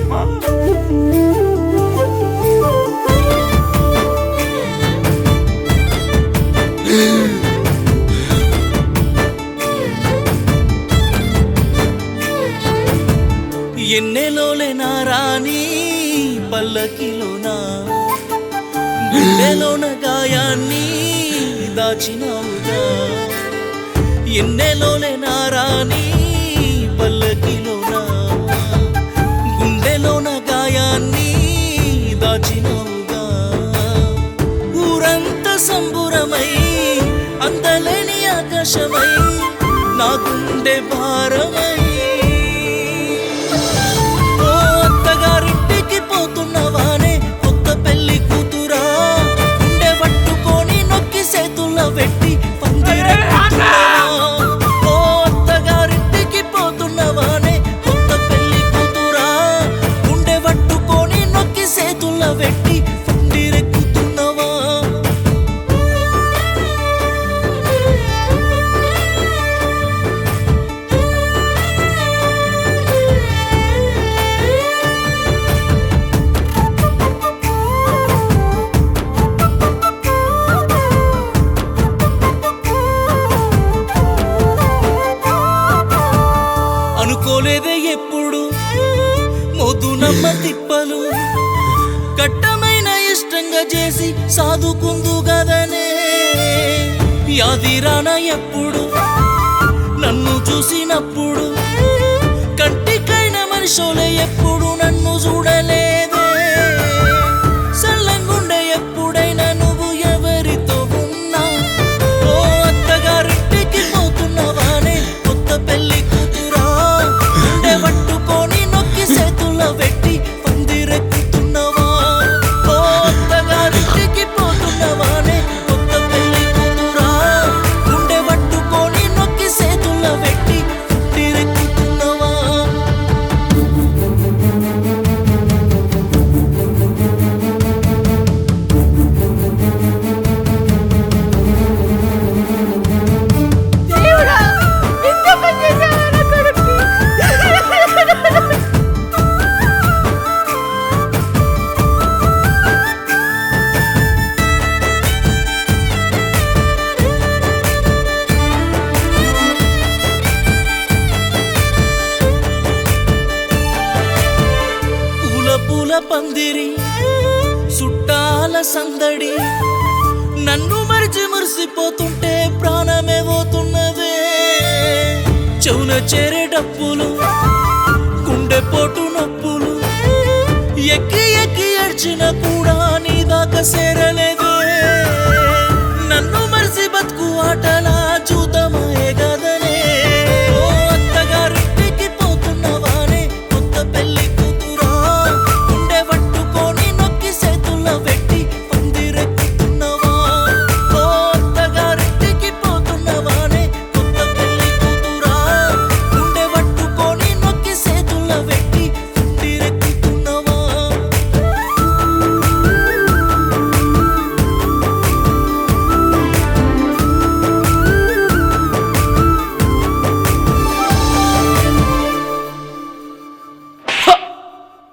అమ్మా ఎన్నెలోలే నా రాణి పల్లకిలోనా గుండెలోన గాయాన్ని దాచినావుగా ఎన్నెలోలే నా రాణి పల్లకిలోనా గుండెలోన గాయాన్ని దాచినావుగా ఊరంతా సంబురమై అందలేని ఆకాశమై నా గుండె భారమై ఓ అత్తగారింటికి పోతున్నవానే కొత్త పెళ్లి కూతురా గుండె పట్టుకొని నొక్కి చేతుల్లో పెట్టి పందిరెక్కుతున్నావా? ఓ అత్తగారింటికి పోతున్నవానే కొత్త పెళ్లి కూతురా గుండె పట్టుకొని నొక్కి చేతుల్లో పెట్టి పందిరెక్కుతున్నావా అనుకోలేదే ఎప్పుడు మొదునమ్మ తిప్పలు కట్టమైన ఇష్టంగా చేసి సాదుకుందు గదనే యాదిరాన ఎప్పుడు నన్ను చూసినప్పుడు కంటికైన మనిషోలే ఎప్పుడు నన్ను చూడలేదే సల్లంగుండే ఎప్పుడైనా నువ్వు ఎవరితో ఉన్నా ఓ అత్తగారింటికి పోతున్నవానే కొత్త పెళ్లి కూతురా గుండె పట్టుకొని నొక్కి చేతుల్లో పెట్టి పందిరెక్కుతున్నవా ఓ అత్తగారింటికి పోతున్నవానే కొత్త పెళ్లి కూతురా గుండె పట్టుకొని నొక్కి చేతుల్లో పెట్టి పందిరెక్కుతున్నవా దేవుడా ఇంత పని చేశావా నా కొడుక్కి? పూల పూల పందిరి చుట్టాల సందడి నన్ను మరిచి మురిసిపోతుంటే ప్రాణమే పోతున్నదే చెవున చేరే డప్పులు గుండె పోటు నొప్పులు ఎక్కి ఎక్కి ఏడ్చిన కూడా నీ దాకా సేరే